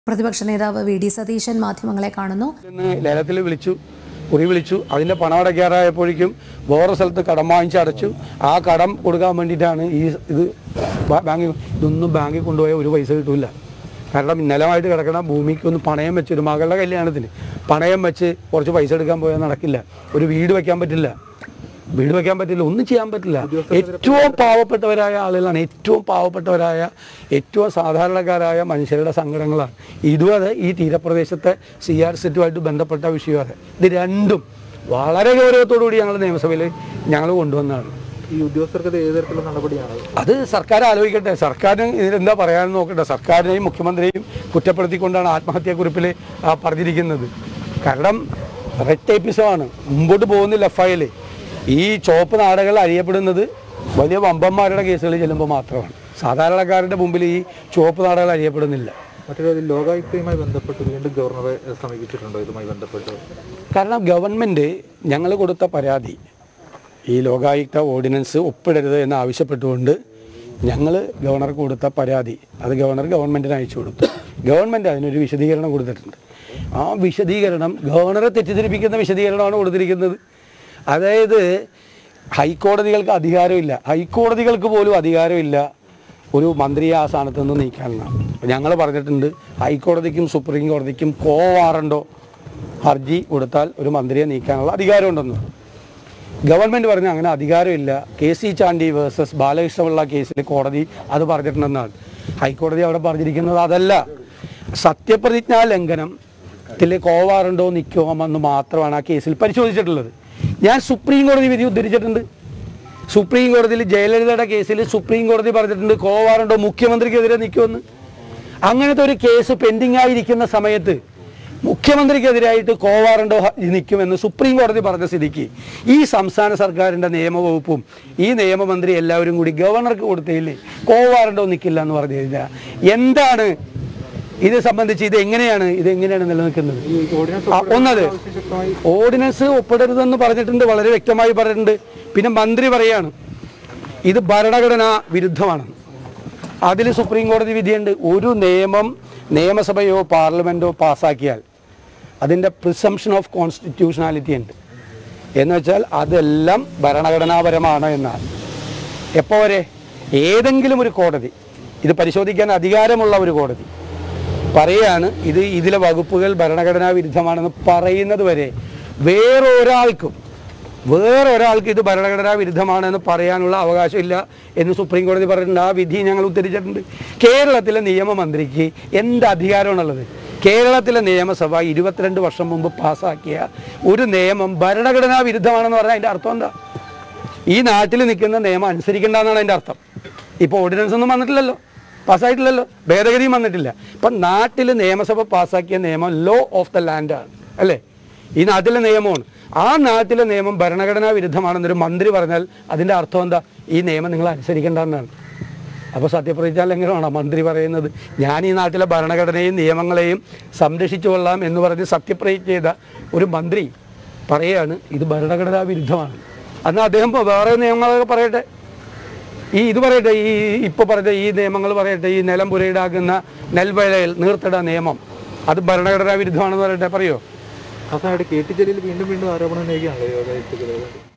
പ്രതിപക്ഷ നേതാവ് V D Satheesan മാധ്യമങ്ങളെ കാണുന്നു ഇന്ന് ലേലത്തിൽ വിളിച്ചു കുറി വിളിച്ചു അതിൻ്റെ പണം അടയ്ക്കാറായപ്പോഴേക്കും വേറെ സ്ഥലത്ത് കടം വാങ്ങിച്ച് അടച്ചു ആ കടം കൊടുക്കാൻ വേണ്ടിയിട്ടാണ് ഈ ഇത് ബാ- ബാങ്കിൽ ഇതൊന്നും ബാങ്കിൽ കൊണ്ടുപോയാൽ ഒരു പൈസ കിട്ടില്ല കാരണം നിലമായിട്ട് കിടക്കണ ഭൂമിക്ക് ഒന്ന് പണയം വെച്ച് ഒരു മകളുടെ കല്യാണത്തിന് പണയം വെച്ച് കുറച്ച് പൈസ എടുക്കാൻ പോയാൽ നടക്കില്ല ഒരു വീട് വെക്കാൻ പറ്റില്ല വീട് വെക്കാൻ പറ്റില്ല ഒന്നും ചെയ്യാൻ പറ്റില്ല ഏറ്റവും പാവപ്പെട്ടവരായ ആളുകളാണ് ഏറ്റവും പാവപ്പെട്ടവരായ ഏറ്റവും സാധാരണക്കാരായ മനുഷ്യരുടെ സങ്കടങ്ങളാണ് ഇതുവരെ ഈ തീരപ്രദേശത്തെ സി ആർ സെറ്റുമായിട്ട് ബന്ധപ്പെട്ട വിഷയമാണ് ഇത് രണ്ടും വളരെ ഗൗരവത്തോടു കൂടി ഞങ്ങൾ നിയമസഭയിൽ ഞങ്ങൾ കൊണ്ടുവന്നതാണ് ഈ ഉദ്യോഗസ്ഥർക്ക് ഏത് തരത്തിലുള്ള നടപടിയാണ് അത് സർക്കാർ ആലോചിക്കട്ടെ സർക്കാരിന് ഇതിലെന്താ പറയാനെന്ന് നോക്കട്ടെ സർക്കാരിനെയും മുഖ്യമന്ത്രിയെയും കുറ്റപ്പെടുത്തിക്കൊണ്ടാണ് ആത്മഹത്യാക്കുറിപ്പിൽ ആ, പറഞ്ഞിരിക്കുന്നത് കാരണം റെഡ് ടേപ്പിസമാണ് മുമ്പോട്ട് പോകുന്നില്ല ഫയൽ ഈ ചുവപ്പ് നാടകൾ അറിയപ്പെടുന്നത് വലിയ വമ്പന്മാരുടെ കേസുകൾ ചെല്ലുമ്പോൾ മാത്രമാണ് സാധാരണക്കാരുടെ മുമ്പിൽ ഈ ചുവപ്പ് നാടകൾ അറിയപ്പെടുന്നില്ല മറ്റൊരു കാര്യം, ലോകായുക്തയുമായി ബന്ധപ്പെട്ട് വീണ്ടും ഗവർണറെ സമീപിച്ചിട്ടുണ്ടോ ഇതുമായി ബന്ധപ്പെട്ട് കാരണം ഗവൺമെൻറ് ഞങ്ങൾ കൊടുത്ത പരാതി ഈ ലോകായുക്ത ഓർഡിനൻസ് ഒപ്പിടരുത് എന്ന് ആവശ്യപ്പെട്ടുകൊണ്ട് ഞങ്ങൾ ഗവർണർക്ക് കൊടുത്ത പരാതി അത് ഗവർണർ ഗവൺമെൻറ്റിന് അയച്ചു കൊടുത്തു ഗവൺമെൻറ് അതിനൊരു വിശദീകരണം കൊടുത്തിട്ടുണ്ട് ആ വിശദീകരണം ഗവർണറെ തെറ്റിദ്ധരിപ്പിക്കുന്ന വിശദീകരണമാണ് കൊടുത്തിരിക്കുന്നത് അതായത് ഹൈക്കോടതികൾക്ക് അധികാരമില്ല ഹൈക്കോടതികൾക്ക് പോലും അധികാരമില്ല ഒരു മന്ത്രിയെ ആ സ്ഥാനത്ത് നിന്ന് നീക്കാനാണ് ഞങ്ങൾ പറഞ്ഞിട്ടുണ്ട് ഹൈക്കോടതിക്കും സുപ്രീം കോടതിക്കും കോ വാറണ്ടോ ഹർജി കൊടുത്താൽ ഒരു മന്ത്രിയെ നീക്കാനുള്ള അധികാരമുണ്ടെന്ന് ഗവൺമെൻറ് പറഞ്ഞ അങ്ങനെ അധികാരമില്ല K C Chandy versus Balakrishna Pillai കേസിൽ കോടതി അത് പറഞ്ഞിട്ടുണ്ടെന്നാണ് ഹൈക്കോടതി അവിടെ പറഞ്ഞിരിക്കുന്നത് അതല്ല സത്യപ്രതിജ്ഞാ ലംഘനത്തിൽ കോവാറുണ്ടോ നിൽക്കുമെന്ന് മാത്രമാണ് ആ കേസിൽ പരിശോധിച്ചിട്ടുള്ളത് ഞാൻ സുപ്രീം കോടതി വിധി ഉദ്ധരിച്ചിട്ടുണ്ട് സുപ്രീം കോടതിയിൽ ജയലളിതയുടെ കേസിൽ സുപ്രീം കോടതി പറഞ്ഞിട്ടുണ്ട് കോവാറുണ്ടോ മുഖ്യമന്ത്രിക്കെതിരെ നിൽക്കുമെന്ന് അങ്ങനത്തെ ഒരു കേസ് പെൻഡിംഗ് ആയിരിക്കുന്ന സമയത്ത് മുഖ്യമന്ത്രിക്കെതിരായിട്ട് കോവാറുണ്ടോ നിൽക്കുമെന്ന് സുപ്രീം കോടതി പറഞ്ഞ സ്ഥിതിക്ക് ഈ സംസ്ഥാന സർക്കാരിൻ്റെ നിയമവകുപ്പും ഈ നിയമമന്ത്രി എല്ലാവരും കൂടി ഗവർണർക്ക് കൊടുത്തില്ലേ കോവാറുണ്ടോ നിൽക്കില്ല എന്ന് പറഞ്ഞു കഴിഞ്ഞാൽ എന്താണ് ഇത് സംബന്ധിച്ച് ഇത് എങ്ങനെയാണ് ഇത് എങ്ങനെയാണ് നിലനിൽക്കുന്നത് ഈ ഓർഡിനൻസ് ആ, ഒന്നത് ശക്തമായി ഓർഡിനൻസ് ഒപ്പിടരുതെന്ന് പറഞ്ഞിട്ടുണ്ട് വളരെ വ്യക്തമായി പറഞ്ഞിട്ടുണ്ട് പിന്നെ മന്ത്രി പറയാണ് ഇത് ഭരണഘടനാ വിരുദ്ധമാണ് അതിൽ സുപ്രീം കോടതി വിധിയുണ്ട് ഒരു നിയമം നിയമസഭയോ പാർലമെൻറ്റോ പാസ്സാക്കിയാൽ അതിൻ്റെ പ്രിസംഷൻ ഓഫ് കോൺസ്റ്റിറ്റ്യൂഷനാലിറ്റി ഉണ്ട് എന്ന് വെച്ചാൽ അതെല്ലാം ഭരണഘടനാപരമാണ് എന്നാണ് എപ്പോൾ വരെ ഏതെങ്കിലും ഒരു കോടതി ഇത് പരിശോധിക്കാൻ അധികാരമുള്ള ഒരു കോടതി പറയാണ് ഇത് ഇതിലെ വകുപ്പുകൾ ഭരണഘടനാ വിരുദ്ധമാണെന്ന് പറയുന്നത് വരെ വേറൊരാൾക്കും വേറൊരാൾക്ക് ഇത് ഭരണഘടനാ വിരുദ്ധമാണെന്ന് പറയാനുള്ള അവകാശമില്ല എന്ന് സുപ്രീം കോടതി പറഞ്ഞിട്ടുണ്ട് ആ വിധി ഞങ്ങൾ ഉദ്ധരിച്ചിട്ടുണ്ട് കേരളത്തിലെ നിയമമന്ത്രിക്ക് എന്ത് അധികാരമാണുള്ളത് കേരളത്തിലെ നിയമസഭ ഇരുപത്തിരണ്ട് വർഷം മുമ്പ് പാസ്സാക്കിയ ഒരു നിയമം ഭരണഘടനാ വിരുദ്ധമാണെന്ന് പറഞ്ഞാൽ അതിൻ്റെ അർത്ഥം എന്താ ഈ നാട്ടിൽ നിൽക്കുന്ന നിയമം അനുസരിക്കേണ്ട എന്നാണ് അതിൻ്റെ അർത്ഥം ഇപ്പോൾ ഓർഡിനൻസ് ഒന്നും വന്നിട്ടില്ലല്ലോ പാസ്സായിട്ടില്ലല്ലോ ഭേദഗതിയും വന്നിട്ടില്ല ഇപ്പം നാട്ടിൽ നിയമസഭ പാസ്സാക്കിയ നിയമം ലോ ഓഫ് ദ ലാൻഡാണ് അല്ലേ ഈ നാട്ടിലെ നിയമമാണ് ആ നാട്ടിലെ നിയമം ഭരണഘടനാ വിരുദ്ധമാണെന്നൊരു മന്ത്രി പറഞ്ഞാൽ അതിൻ്റെ അർത്ഥം എന്താ ഈ നിയമം നിങ്ങൾ അനുസരിക്കേണ്ടെന്നാണ് അപ്പോൾ സത്യപ്രതിജ്ഞാ ലംഘനമാണോ മന്ത്രി പറയുന്നത് ഞാൻ ഈ നാട്ടിലെ ഭരണഘടനയും നിയമങ്ങളെയും സംരക്ഷിച്ചു കൊള്ളാം എന്ന് പറഞ്ഞ് സത്യപ്രതിജ്ഞ ചെയ്ത ഒരു മന്ത്രി പറയാണ് ഇത് ഭരണഘടനാ വിരുദ്ധമാണ് എന്നാൽ അദ്ദേഹം ഇപ്പൊ വേറെ നിയമങ്ങളൊക്കെ പറയട്ടെ ഈ ഇത് പറയട്ടെ ഈ ഇപ്പോൾ പറഞ്ഞ ഈ നിയമങ്ങൾ പറയട്ടെ ഈ നിലം പുരയിടാക്കുന്ന നെൽവയൽ നീർത്തിട നിയമം അത് ഭരണഘടനാ വിരുദ്ധമാണെന്ന് പറയട്ടെ പറയോ അവസാനമായിട്ട് കെ ടി ജലീൽ വീണ്ടും വീണ്ടും ആരോപണം ഉന്നയിക്കുകയാണല്ലോ ലോകായുക്തക്കെതിരെ